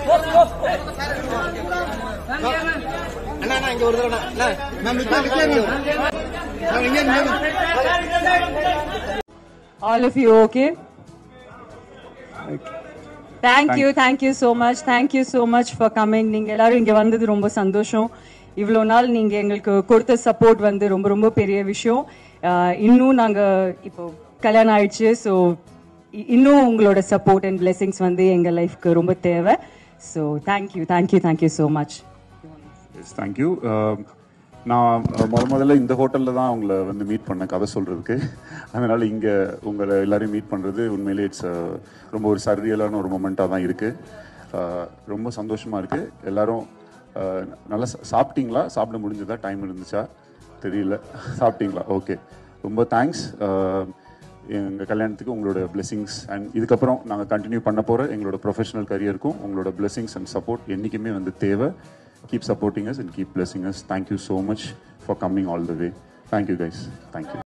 அண்ணா அண்ணா இங்க ஒரு தடவை அண்ணா மேம் நிக்க நிக்க மேம் இங்க ma'am All of you okay? Thank you, thank you so much. Thank you so much for coming. நீங்க எல்லாரும் இங்க வந்தது ரொம்ப சந்தோஷம் இவ்வளோ நாள் நீங்க எங்களுக்கு கொடுத்த சப்போர்ட் வந்து ரொம்ப ரொம்ப பெரிய விஷயம் ஆஹ் இன்னும் நாங்க இப்போ கல்யாணம் ஆயிடுச்சு ஸோ இன்னும் உங்களோட சப்போர்ட் அண்ட் blessings வந்து எங்க லைஃப்க்கு ரொம்ப தேவை so thank you thank you thank you so much yes thank you நான் முத முதல்ல இந்த ஹோட்டலில் தான் உங்களை வந்து மீட் பண்ண கதை சொல்கிறதுக்கு அதனால் இங்கே உங்களை எல்லாரையும் மீட் பண்ணுறது உண்மையிலே இட்ஸ் ரொம்ப ஒரு சர்ரியலான ஒரு மொமெண்ட்டாக தான் இருக்குது ரொம்ப சந்தோஷமாக இருக்குது எல்லாரும் அஹ், நல்லா சா- சாப்பிட்டீங்களா சாப்பிட முடிஞ்சதா டைம் இருந்துச்சா தெரியல சாப்பிட்டீங்களா ஓகே ரொம்ப தேங்க்ஸ் எங்கள் கல்யாணத்துக்கு உங்களோட blessings அண்ட் இதுக்கப்புறம் நாங்கள் கண்டினியூ பண்ண போகிற எங்களோட ப்ரொஃபஷனல் கரியருக்கும் உங்களோட blessings அண்ட் சப்போர்ட் என்றைக்குமே வந்து தேவை keep supporting us and keep blessing us thank you so much for coming all the way thank you guys thank you